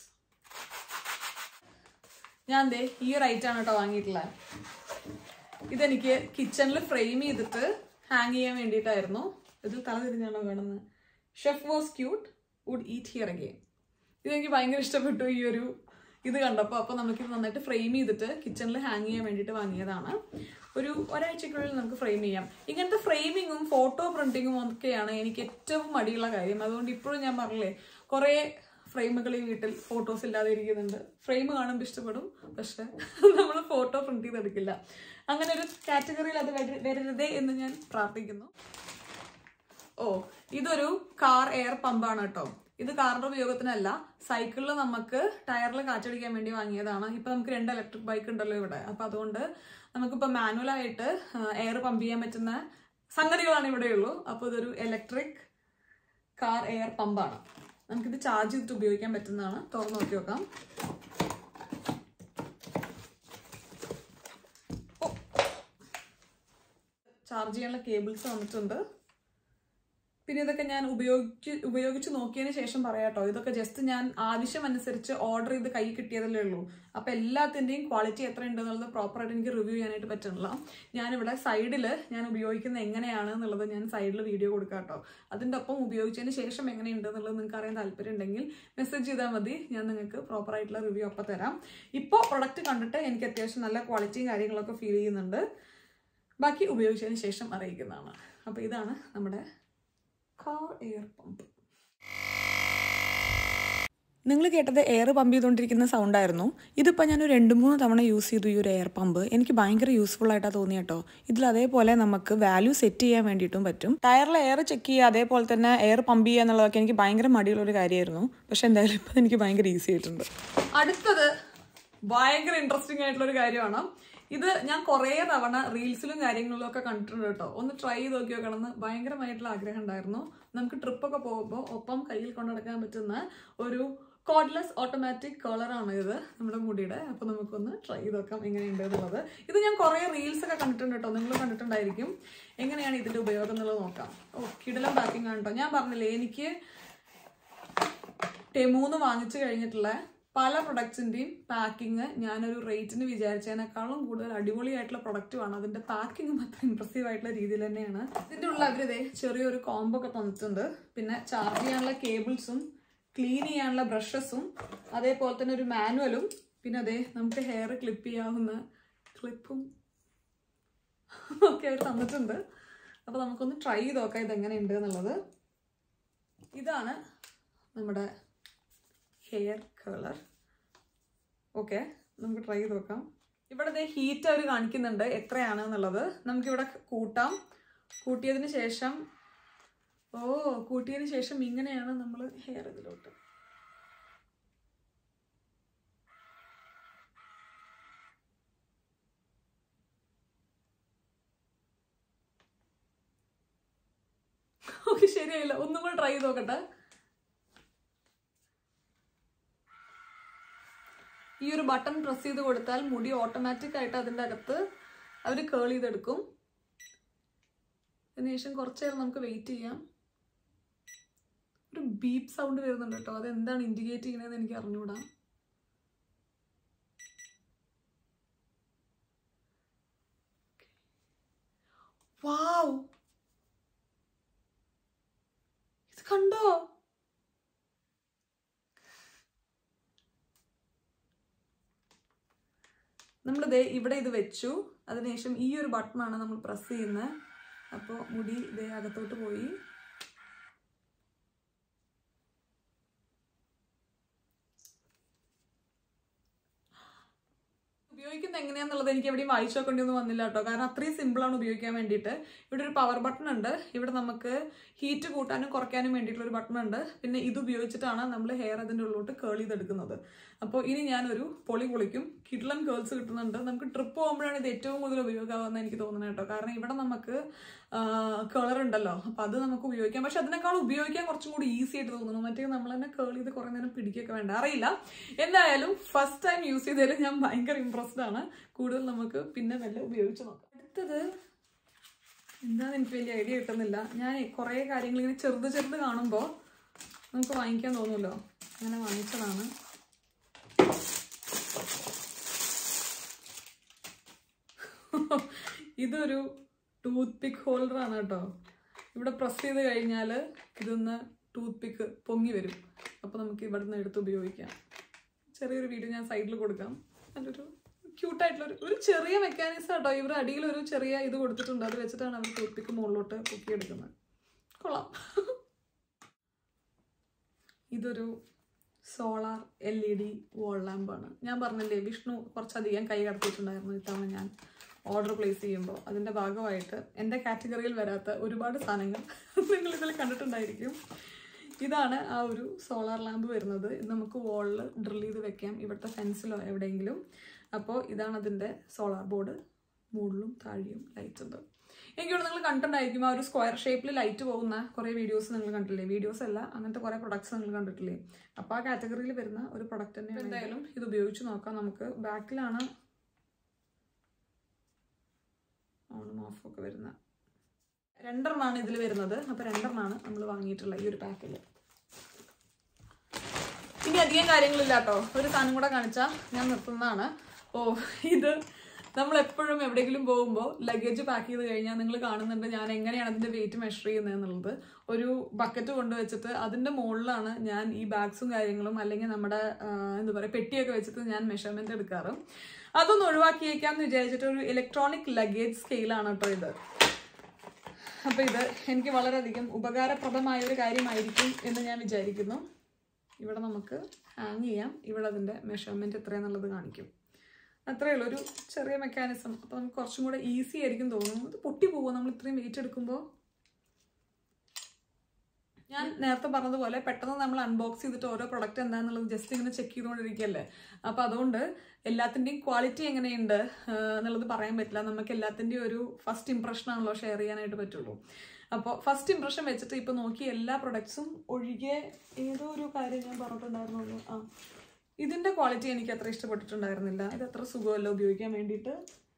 ഞാൻ ദേ ഈ ഒരു ഐറ്റം ആണ് കേട്ടോ വാങ്ങിയിട്ടുള്ളത് ഇതെനിക്ക് കിച്ചണിൽ ഫ്രെയിം ചെയ്തിട്ട് ഹാങ് ചെയ്യാൻ വേണ്ടിയിട്ടായിരുന്നു ഇതിൽ തല തിരിഞ്ഞാണോ കാണുന്നത് chef was cute would eat here again ഇതെനിക്ക് ഭയങ്കര ഇഷ്ടപ്പെട്ടു ഈ ഒരു ഇത് കണ്ടപ്പോൾ അപ്പോൾ നമുക്കിത് നന്നായിട്ട് ഫ്രെയിം ചെയ്തിട്ട് കിച്ചണിൽ ഹാങ് ചെയ്യാൻ വേണ്ടിയിട്ട് വാങ്ങിയതാണ് ഒരു ഒരാഴ്ചക്കുള്ളിൽ നമുക്ക് ഫ്രെയിം ചെയ്യാം ഇങ്ങനത്തെ ഫ്രെയിമിങ്ങും ഫോട്ടോ പ്രിന്റിങ്ങും ഒക്കെയാണ് എനിക്ക് ഏറ്റവും മടിയുള്ള കാര്യം അതുകൊണ്ട് ഇപ്പോഴും ഞാൻ പറഞ്ഞില്ലേ കുറേ ഫ്രെയിമുകൾ ഈ വീട്ടിൽ ഫോട്ടോസ് ഇല്ലാതെ ഇരിക്കുന്നുണ്ട് ഫ്രെയിം കാണുമ്പോൾ ഇഷ്ടപ്പെടും പക്ഷെ നമ്മൾ ഫോട്ടോ പ്രിന്റ് ചെയ്തെടുക്കില്ല അങ്ങനെ ഒരു കാറ്റഗറിയിൽ അത് വര- വരരുതേ എന്ന് ഞാൻ പ്രാർത്ഥിക്കുന്നു ഓ ഇതൊരു കാർ എയർ പമ്പാണ് കേട്ടോ ഇത് കാറിന്റെ ഉപയോഗത്തിനല്ല സൈക്കിളിൽ നമുക്ക് ടയറിൽ കാറ്റടിക്കാൻ വേണ്ടി വാങ്ങിയതാണ് ഇപ്പൊ നമുക്ക് രണ്ട് ഇലക്ട്രിക് ബൈക്ക് ഉണ്ടല്ലോ ഇവിടെ അപ്പൊ അതുകൊണ്ട് നമുക്കിപ്പോ മാനുവൽ ആയിട്ട് എയർ പമ്പ് ചെയ്യാൻ പറ്റുന്ന സംഗതികളാണ് ഇവിടെയുള്ളൂ അപ്പൊ ഇതൊരു ഇലക്ട്രിക് കാർ എയർ പമ്പാണ് നമുക്കിത് ചാർജ് ചെയ്തിട്ട് ഉപയോഗിക്കാൻ പറ്റുന്നതാണ് തുറന്നു നോക്കി നോക്കാം ചാർജ് ചെയ്യാനുള്ള കേബിൾസ് വന്നിട്ടുണ്ട് പിന്നെ ഇതൊക്കെ ഞാൻ ഉപയോഗിച്ച് ഉപയോഗിച്ച് നോക്കിയതിന് ശേഷം പറയാട്ടോ ഇതൊക്കെ ജസ്റ്റ് ഞാൻ ആവശ്യം അനുസരിച്ച് ഓർഡർ ചെയ്ത് കൈ കിട്ടിയതല്ലേ ഉള്ളൂ അപ്പൊ എല്ലാത്തിന്റെയും ക്വാളിറ്റി എത്ര ഉണ്ട് എന്നുള്ളത് പ്രോപ്പറായിട്ട് എനിക്ക് റിവ്യൂ ചെയ്യാനായിട്ട് പറ്റണില്ല ഞാനിവിടെ സൈഡിൽ ഞാൻ ഉപയോഗിക്കുന്നത് എങ്ങനെയാണ് എന്നുള്ളത് ഞാൻ സൈഡിൽ വീഡിയോ കൊടുക്കാം കേട്ടോ അതിൻ്റെ ഒപ്പം ഉപയോഗിച്ചതിന് ശേഷം എങ്ങനെയുണ്ട് എന്നുള്ളത് നിങ്ങൾക്ക് അറിയാൻ താല്പര്യം ഉണ്ടെങ്കിൽ മെസ്സേജ് ചെയ്താൽ മതി ഞാൻ നിങ്ങൾക്ക് പ്രോപ്പർ ആയിട്ടുള്ള റിവ്യൂ ഒപ്പം തരാം ഇപ്പോൾ പ്രൊഡക്റ്റ് കണ്ടിട്ട് എനിക്ക് അത്യാവശ്യം നല്ല ക്വാളിറ്റിയും കാര്യങ്ങളൊക്കെ ഫീൽ ചെയ്യുന്നുണ്ട് ബാക്കി ഉപയോഗിച്ചതിന് ശേഷം അറിയിക്കുന്നതാണ് അപ്പോൾ ഇതാണ് നമ്മുടെ കാർ എയർ പമ്പ് നിങ്ങൾ കേട്ടത് എയർ പമ്പ് ചെയ്തുകൊണ്ടിരിക്കുന്ന സൗണ്ടായിരുന്നു ഇതിപ്പോൾ ഞാൻ ഒരു രണ്ട് മൂന്ന് തവണ യൂസ് ചെയ്തു ഈ ഒരു എയർ പമ്പ് എനിക്ക് ഭയങ്കര യൂസ്ഫുൾ ആയിട്ടാണ് തോന്നി കേട്ടോ ഇതിൽ അതേപോലെ നമുക്ക് വാല്യൂ സെറ്റ് ചെയ്യാൻ വേണ്ടിയിട്ടും പറ്റും ടയറിൽ എയർ ചെക്ക് ചെയ്യുക അതേപോലെ തന്നെ എയർ പമ്പ് ചെയ്യുക എന്നുള്ളതൊക്കെ എനിക്ക് ഭയങ്കര മടിയുള്ള ഒരു കാര്യമായിരുന്നു പക്ഷെ എന്തായാലും ഇപ്പോൾ എനിക്ക് ഭയങ്കര ഈസി ആയിട്ടുണ്ട് അടുത്തത് ഭയങ്കര ഇൻട്രസ്റ്റിംഗ് ആയിട്ടുള്ള ഒരു കാര്യമാണ് ഇത് ഞാൻ കുറേ തവണ റീൽസിലും കാര്യങ്ങളിലും ഒക്കെ കണ്ടിട്ടുണ്ട് കേട്ടോ ഒന്ന് ട്രൈ ചെയ്ത് നോക്കി നോക്കണമെന്ന് ഭയങ്കരമായിട്ടുള്ള ആഗ്രഹം ഉണ്ടായിരുന്നു നമുക്ക് ട്രിപ്പൊക്കെ പോകുമ്പോൾ ഒപ്പം കയ്യിൽ കൊണ്ടുനടക്കാൻ പറ്റുന്ന ഒരു കോഡ്ലെസ് ഓട്ടോമാറ്റിക് കളറാണ് ഇത് നമ്മുടെ മുടിയുടെ അപ്പൊ നമുക്കൊന്ന് ട്രൈ ചെയ്ത് നോക്കാം എങ്ങനെയുണ്ട് എന്നുള്ളത് ഇത് ഞാൻ കുറേ റീൽസ് ഒക്കെ കണ്ടിട്ടുണ്ട് കേട്ടോ നിങ്ങൾ കണ്ടിട്ടുണ്ടായിരിക്കും എങ്ങനെയാണ് ഇതിന്റെ ഉപയോഗം എന്നുള്ളത് നോക്കാം ഓ കിടലം പാക്കിംഗ് ആണ് കേട്ടോ ഞാൻ പറഞ്ഞില്ലേ എനിക്ക് ടെമൂന്ന് വാങ്ങിച്ചു കഴിഞ്ഞിട്ടുള്ള പല പ്രൊഡക്ട്സിന്റെയും പാക്കിങ് ഞാനൊരു റേറ്റിന് വിചാരിച്ചതിനേക്കാളും കൂടുതൽ അടിപൊളിയായിട്ടുള്ള പ്രൊഡക്റ്റുമാണ് അതിന്റെ പാക്കിങ്ങും അത്ര ഇമ്പ്രസീവ് ആയിട്ടുള്ള രീതിയിൽ തന്നെയാണ് ഇതിന്റെ ഉള്ള അവരിതേ ചെറിയൊരു കോംബോ ഒക്കെ തന്നിട്ടുണ്ട് പിന്നെ ചാർജ് ചെയ്യാനുള്ള കേബിൾസും ക്ലീൻ ചെയ്യാനുള്ള ബ്രഷസും അതേപോലെ തന്നെ ഒരു മാനുവലും പിന്നെ അതേ നമുക്ക് ഹെയർ ക്ലിപ്പ് ചെയ്യാവുന്ന ക്ലിപ്പും ഒക്കെ അവർ തന്നിട്ടുണ്ട് അപ്പൊ നമുക്കൊന്ന് ട്രൈ ചെയ്ത് നോക്കാം ഇത് എങ്ങനെയുണ്ട് എന്നുള്ളത് ഇതാണ് നമ്മുടെ ഹെയർ കളർ ഓക്കെ നമുക്ക് ട്രൈ ചെയ്ത് നോക്കാം ഇവിടെ ദേ ഹീറ്റ് അവർ കാണിക്കുന്നുണ്ട് എത്രയാണ് എന്നുള്ളത് നമുക്കിവിടെ കൂട്ടാം കൂട്ടിയതിന് ശേഷം ഓ കൂട്ടിയതിന് ശേഷം ഇങ്ങനെയാണ് നമ്മൾ ഹെയർ ഇതിലോട്ട് ഓക്കെ ശരിയായില്ല ഒന്നും കൂടെ ട്രൈ ചെയ്ത് നോക്കട്ടെ ഈ ഒരു ബട്ടൺ പ്രസ് ചെയ്ത് കൊടുത്താൽ മുടി ഓട്ടോമാറ്റിക് ആയിട്ട് അതിൻ്റെ അകത്ത് അവർ കേൾ ചെയ്തെടുക്കും അതിനുശേഷം കുറച്ച് നേരം നമുക്ക് വെയിറ്റ് ചെയ്യാം ഒരു ബീപ്പ് സൗണ്ട് വരുന്നുണ്ട് കേട്ടോ അത് എന്താണ് ഇൻഡിക്കേറ്റ് ചെയ്യണതെന്ന് എനിക്ക് അറിഞ്ഞുകൂടാ വാവ് ഇത് കണ്ടോ നമ്മൾ ദേ ഇവിടെ ഇത് വെച്ചു അതിനുശേഷം ഈ ഒരു ബട്ടണാണ് നമ്മൾ പ്രസ് ചെയ്യുന്നത് അപ്പോൾ മുടി ഇതേ അകത്തോട്ട് പോയി ഉപയോഗിക്കുന്നത് എങ്ങനെയാന്നുള്ളത് എനിക്ക് എവിടെയും വായിച്ചു നോക്കേണ്ടിയൊന്നും വന്നില്ല കേട്ടോ കാരണം അത്രയും സിമ്പിളാണ് ഉപയോഗിക്കാൻ വേണ്ടിയിട്ട് ഇവിടെ ഒരു പവർ ബട്ടൺ ഉണ്ട് ഇവിടെ നമുക്ക് ഹീറ്റ് കൂട്ടാനും കുറയ്ക്കാനും വേണ്ടിയിട്ടുള്ള ഒരു ബട്ടൺ ഉണ്ട് പിന്നെ ഇത് ഉപയോഗിച്ചിട്ടാണ് നമ്മൾ ഹെയർ അതിൻ്റെ ഉള്ളിലോട്ട് കേൾ ചെയ്തെടുക്കുന്നത് അപ്പോൾ ഇനി ഞാനൊരു പൊളി പൊളിക്കും കിഡ്ലൻ കേൾസ് കിട്ടുന്നുണ്ട് നമുക്ക് ട്രിപ്പ് പോകുമ്പോഴാണ് ഇത് ഏറ്റവും കൂടുതൽ ഉപയോഗമാകുമെന്ന് എനിക്ക് തോന്നുന്നത് കേട്ടോ കാരണം ഇവിടെ നമുക്ക് കളർ ഉണ്ടല്ലോ അപ്പോൾ അത് നമുക്ക് ഉപയോഗിക്കാം പക്ഷെ അതിനേക്കാൾ ഉപയോഗിക്കാൻ കുറച്ചും കൂടി ഈസി ആയിട്ട് തോന്നുന്നു മറ്റേ നമ്മൾ തന്നെ കേൾ ചെയ്ത് കുറേ നേരം പിടിക്കൊക്കെ വേണ്ട അറിയില്ല എന്തായാലും ഫസ്റ്റ് ടൈം യൂസ് ചെയ്തതിൽ ഞാൻ ഭയങ്കര ഇമ്പ്രസ്ഡ് ആണ് കൂടുതൽ നമുക്ക് പിന്നെ മെല്ലെ ഉപയോഗിച്ച് നോക്കാം അടുത്തത് എന്താന്ന് എനിക്ക് വലിയ ഐഡിയ കിട്ടുന്നില്ല ഞാൻ കുറേ കാര്യങ്ങൾ ഇങ്ങനെ ചെറുത് ചെറുത് കാണുമ്പോൾ നമുക്ക് വാങ്ങിക്കാൻ തോന്നുമല്ലോ അങ്ങനെ വാങ്ങിച്ചതാണ് ഇതൊരു ടൂത്ത് പിക്ക് ഹോൾഡർ ആണ് കേട്ടോ ഇവിടെ പ്രസ് ചെയ്ത് കഴിഞ്ഞാൽ ഇതൊന്ന് ടൂത്ത് പിക്ക് പൊങ്ങി വരും അപ്പോൾ നമുക്ക് ഇവിടെ നിന്ന് എടുത്ത് ഉപയോഗിക്കാം ചെറിയൊരു വീഡിയോ ഞാൻ സൈഡിൽ കൊടുക്കാം നല്ലൊരു ക്യൂട്ടായിട്ടുള്ള ഒരു ഒരു ചെറിയ മെക്കാനിസം കേട്ടോ ഇവർ അടിയിൽ ഒരു ചെറിയ ഇത് കൊടുത്തിട്ടുണ്ട് അത് വെച്ചിട്ടാണ് അവർ ടൂത്ത് പിക്ക് മുകളിലോട്ട് പൊക്കിയെടുക്കുന്നത് കൊള്ളാം ഇതൊരു solar L E D wall ലാമ്പാണ് ഞാൻ പറഞ്ഞില്ലേ വിഷ്ണു കുറച്ചധികം കൈ കടത്തിയിട്ടുണ്ടായിരുന്നു ഇത്തവണ ഞാൻ ഓർഡർ പ്ലേസ് ചെയ്യുമ്പോൾ അതിൻ്റെ ഭാഗമായിട്ട് എൻ്റെ കാറ്റഗറിയിൽ വരാത്ത ഒരുപാട് സാധനങ്ങൾ നിങ്ങൾ ഇതിൽ കണ്ടിട്ടുണ്ടായിരിക്കും ഇതാണ് ആ ഒരു സോളാർ ലാമ്പ് വരുന്നത് ഇത് നമുക്ക് വാളിൽ ഡ്രിൽ ചെയ്ത് വെക്കാം ഇവിടുത്തെ ഫെൻസിലോ എവിടെയെങ്കിലും അപ്പോൾ ഇതാണ് അതിൻ്റെ സോളാർ ബോർഡ് മുകളിലും താഴെയും ലൈറ്റ് ഉണ്ട് എനിക്കോട് നിങ്ങൾ കണ്ടിട്ടുണ്ടായിരിക്കും ആ ഒരു സ്ക്വയർ ഷേപ്പിൽ ലൈറ്റ് പോകുന്ന കുറേ വീഡിയോസ് നിങ്ങൾ കണ്ടിട്ടില്ലേ വീഡിയോസ് അല്ല അങ്ങനത്തെ കുറേ പ്രൊഡക്ട്സ് നിങ്ങൾ കണ്ടിട്ടില്ലേ അപ്പോൾ ആ കാറ്റഗറിയിൽ വരുന്ന ഒരു പ്രൊഡക്റ്റ് തന്നെയാണ് എന്തായാലും ഇത് ഉപയോഗിച്ച് നോക്കാം നമുക്ക് ബാക്കിലാണ് ഓണും ഓഫും ഒക്കെ വരുന്നത് രണ്ടെണ്ണമാണ് ഇതിൽ വരുന്നത് അപ്പോൾ രണ്ടെണ്ണമാണ് നമ്മൾ വാങ്ങിയിട്ടുള്ള ഈ ഒരു പാക്കിൽ ഇനി അധികം കാര്യങ്ങളില്ല കേട്ടോ ഒരു സാധനം കൂടെ കാണിച്ചാൽ ഞാൻ നിർത്തുന്നതാണ് ഓ ഇത് നമ്മൾ എപ്പോഴും എവിടെയെങ്കിലും പോകുമ്പോൾ ലഗേജ് പാക്ക് ചെയ്ത് കഴിഞ്ഞാൽ നിങ്ങൾ കാണുന്നുണ്ട് ഞാൻ എങ്ങനെയാണ് അതിന്റെ വെയിറ്റ് മെഷർ ചെയ്യുന്നത് എന്നുള്ളത് ഒരു ബക്കറ്റ് കൊണ്ടുവച്ചിട്ട് അതിന്റെ മുകളിലാണ് ഞാൻ ഈ ബാഗ്സും കാര്യങ്ങളും അല്ലെങ്കിൽ നമ്മുടെ ആ, എന്താ പറയുക പെട്ടിയൊക്കെ വെച്ചിട്ട് ഞാൻ മെഷർമെന്റ് എടുക്കാറ് അതൊന്ന് ഒഴിവാക്കിയേക്കാന്ന് വിചാരിച്ചിട്ട് ഒരു ഇലക്ട്രോണിക് ലഗേജ് സ്കെയിലാണ് കേട്ടോ ഇത് അപ്പൊ ഇത് എനിക്ക് വളരെയധികം ഉപകാരപ്രദമായ ഒരു കാര്യമായിരിക്കും എന്ന് ഞാൻ വിചാരിക്കുന്നു ഇവിടെ നമുക്ക് ഹാങ് ചെയ്യാം ഇവിടെ അതിന്റെ മെഷർമെന്റ് എത്രയാന്നുള്ളത് കാണിക്കും അത്രയേ ഉള്ളൂ ഒരു ചെറിയ മെക്കാനിസം അപ്പൊ നമുക്ക് കുറച്ചും കൂടെ ഈസി ആയിരിക്കും തോന്നുന്നു ഇത് പൊട്ടി പോകുമോ നമ്മൾ ഇത്രയും വെയിറ്റ് എടുക്കുമ്പോൾ ഞാൻ നേരത്തെ പറഞ്ഞതുപോലെ പെട്ടെന്ന് നമ്മൾ അൺബോക്സ് ചെയ്തിട്ട് ഓരോ പ്രൊഡക്റ്റ് എന്താണെന്നുള്ളത് ജസ്റ്റ് ഇങ്ങനെ ചെക്ക് ചെയ്തുകൊണ്ടിരിക്കുകയല്ലേ അപ്പോൾ അതുകൊണ്ട് എല്ലാത്തിൻ്റെയും ക്വാളിറ്റി എങ്ങനെയുണ്ട് ആഹ് എന്നുള്ളത് പറയാൻ പറ്റില്ല നമുക്ക് എല്ലാത്തിൻ്റെയും ഒരു ഫസ്റ്റ് ഇംപ്രഷൻ ആണല്ലോ ഷെയർ ചെയ്യാനായിട്ട് പറ്റുള്ളൂ അപ്പോൾ ഫസ്റ്റ് ഇംപ്രഷൻ വെച്ചിട്ട് ഇപ്പോൾ നോക്കി എല്ലാ പ്രൊഡക്ട്സും ഒഴികെ ഏതോ ഒരു കാര്യം ഞാൻ പറഞ്ഞിട്ടുണ്ടായിരുന്നുള്ളൂ ആ ഇതിൻ്റെ ക്വാളിറ്റി എനിക്ക് അത്ര ഇഷ്ടപ്പെട്ടിട്ടുണ്ടായിരുന്നില്ല ഇത് അത്ര സുഖമല്ല ഉപയോഗിക്കാൻ വേണ്ടിയിട്ട്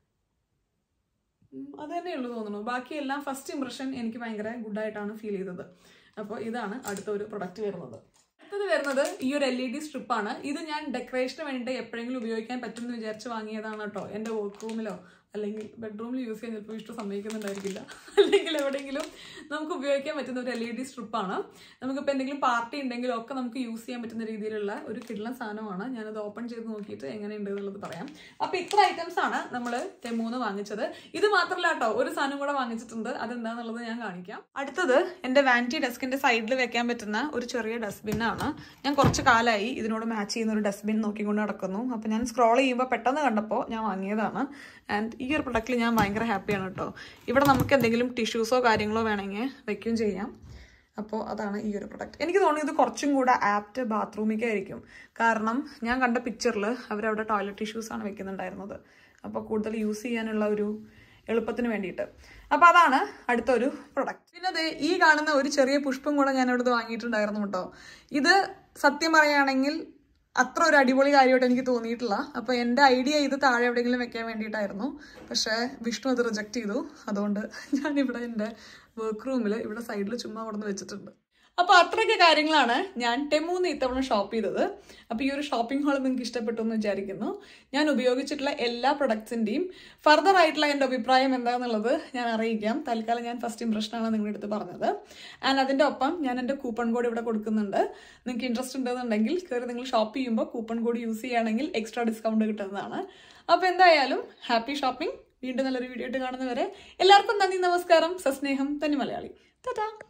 ഉം, അത് തന്നെയുള്ളൂ തോന്നുന്നു ബാക്കിയെല്ലാം ഫസ്റ്റ് ഇംപ്രഷൻ എനിക്ക് ഭയങ്കര ഗുഡായിട്ടാണ് ഫീൽ ചെയ്തത് അപ്പോൾ ഇതാണ് അടുത്ത ഒരു പ്രൊഡക്റ്റ് വരുന്നത് അടുത്തത് വരുന്നത് ഈ ഒരു എൽ ഇ ഡി സ്ട്രിപ്പാണ് ഇത് ഞാൻ ഡെക്കറേഷന് വേണ്ടിയിട്ട് എപ്പോഴെങ്കിലും ഉപയോഗിക്കാൻ പറ്റുമെന്ന് വിചാരിച്ച് വാങ്ങിയതാണ് കേട്ടോ എൻ്റെ വർക്ക് റൂമിലോ അല്ലെങ്കിൽ ബെഡ്റൂമിൽ യൂസ് ചെയ്യാൻ ചിലപ്പോൾ ഇഷ്ടം സമ്മതിക്കുന്നുണ്ടായിരിക്കില്ല അല്ലെങ്കിൽ എവിടെയെങ്കിലും നമുക്ക് ഉപയോഗിക്കാൻ പറ്റുന്ന ഒരു എൽ ഇ ഡി സ്ട്രിപ്പാണ് നമുക്കിപ്പോൾ എന്തെങ്കിലും പാർട്ടി ഉണ്ടെങ്കിലും ഒക്കെ നമുക്ക് യൂസ് ചെയ്യാൻ പറ്റുന്ന രീതിയിലുള്ള ഒരു കിടലൻ സാധനമാണ് ഞാനത് ഓപ്പൺ ചെയ്ത് നോക്കിയിട്ട് എങ്ങനെയുണ്ട് എന്നുള്ളത് പറയാം അപ്പോൾ ഇത്ര ഐറ്റംസ് ആണ് നമ്മൾ മൂന്ന് വാങ്ങിച്ചത് ഇത് മാത്രമല്ല കേട്ടോ ഒരു സാധനം കൂടെ വാങ്ങിച്ചിട്ടുണ്ട് അതെന്താന്നുള്ളത് ഞാൻ കാണിക്കാം അടുത്തത് എൻ്റെ വാനിറ്റി ഡെസ്കിന്റെ സൈഡിൽ വെക്കാൻ പറ്റുന്ന ഒരു ചെറിയ ഡസ്റ്റ്ബിൻ ആണ് ഞാൻ കുറച്ച് കാലമായി ഇതിനോട് മാച്ച് ചെയ്യുന്ന ഒരു ഡസ്റ്റ്ബിൻ നോക്കിക്കൊണ്ട് നടക്കുന്നു അപ്പോൾ ഞാൻ സ്ക്രോൾ ചെയ്യുമ്പോൾ പെട്ടെന്ന് കണ്ടപ്പോൾ ഞാൻ വാങ്ങിയതാണ് ആൻഡ് ഈ ഒരു പ്രൊഡക്റ്റിൽ ഞാൻ ഭയങ്കര ഹാപ്പിയാണ് കേട്ടോ ഇവിടെ നമുക്ക് എന്തെങ്കിലും ടിഷ്യൂസോ കാര്യങ്ങളോ വേണമെങ്കിൽ വെക്കുകയും ചെയ്യാം അപ്പോൾ അതാണ് ഈ ഒരു പ്രൊഡക്റ്റ് എനിക്ക് തോന്നുന്നു ഇത് കുറച്ചും കൂടെ ആപ്റ്റ് ബാത്റൂമിലേക്ക് ആയിരിക്കും കാരണം ഞാൻ കണ്ട പിക്ചറിൽ അവരവിടെ ടോയ്ലറ്റ് ടിഷ്യൂസ് ആണ് വെക്കുന്നുണ്ടായിരുന്നത് അപ്പോൾ കൂടുതൽ യൂസ് ചെയ്യാനുള്ള ഒരു എളുപ്പത്തിന് വേണ്ടിയിട്ട് അപ്പോൾ അതാണ് അടുത്ത ഒരു പ്രൊഡക്റ്റ് പിന്നെ അതെ ഈ കാണുന്ന ഒരു ചെറിയ പുഷ്പം കൂടെ ഞാൻ ഇവിടുന്ന് വാങ്ങിയിട്ടുണ്ടായിരുന്നു കേട്ടോ ഇത് സത്യം പറയുകയാണെങ്കിൽ അത്ര ഒരു അടിപൊളി കാര്യമായിട്ട് എനിക്ക് തോന്നിയിട്ടില്ല അപ്പോൾ എൻ്റെ ഐഡിയ ഇത് താഴെ എവിടെയെങ്കിലും വെക്കാൻ വേണ്ടിയിട്ടായിരുന്നു പക്ഷേ വിഷ്ണു അത് റിജക്റ്റ് ചെയ്തു അതുകൊണ്ട് ഞാനിവിടെ എൻ്റെ വർക്ക് റൂമിൽ ഇവിടെ സൈഡിൽ ചുമ്മാ കൊടുന്ന് വെച്ചിട്ടുണ്ട് അപ്പോൾ അത്രയൊക്കെ കാര്യങ്ങളാണ് ഞാൻ ടെമൂന്ന് ഇത്തവണ ഷോപ്പ് ചെയ്തത് അപ്പോൾ ഈ ഒരു ഷോപ്പിംഗ് ഹാൾ നിങ്ങൾക്ക് ഇഷ്ടപ്പെട്ടു എന്ന് വിചാരിക്കുന്നു ഞാൻ ഉപയോഗിച്ചിട്ടുള്ള എല്ലാ പ്രൊഡക്ട്സിൻ്റെയും ഫർദർ ആയിട്ടുള്ള എൻ്റെ അഭിപ്രായം എന്താണെന്നുള്ളത് ഞാൻ അറിയിക്കാം തൽക്കാലം ഞാൻ ഫസ്റ്റ് ഇംപ്രഷനാണ് നിങ്ങളുടെ അടുത്ത് പറഞ്ഞത് ആൻഡ് അതിൻ്റെ ഒപ്പം ഞാൻ എൻ്റെ കൂപ്പൺ കോഡ് ഇവിടെ കൊടുക്കുന്നുണ്ട് നിങ്ങൾക്ക് ഇൻട്രസ്റ്റ് ഉണ്ടെന്നുണ്ടെങ്കിൽ കയറി നിങ്ങൾ ഷോപ്പ് ചെയ്യുമ്പോൾ കൂപ്പൺ കോഡ് യൂസ് ചെയ്യുകയാണെങ്കിൽ എക്സ്ട്രാ ഡിസ്കൗണ്ട് കിട്ടുന്നതാണ് അപ്പൊ എന്തായാലും ഹാപ്പി ഷോപ്പിംഗ് വീണ്ടും നല്ലൊരു വീഡിയോ ആയിട്ട് കാണുന്നവരെ എല്ലാവർക്കും നന്ദി നമസ്കാരം സസ്നേഹം തനി മലയാളി ടാറ്റാ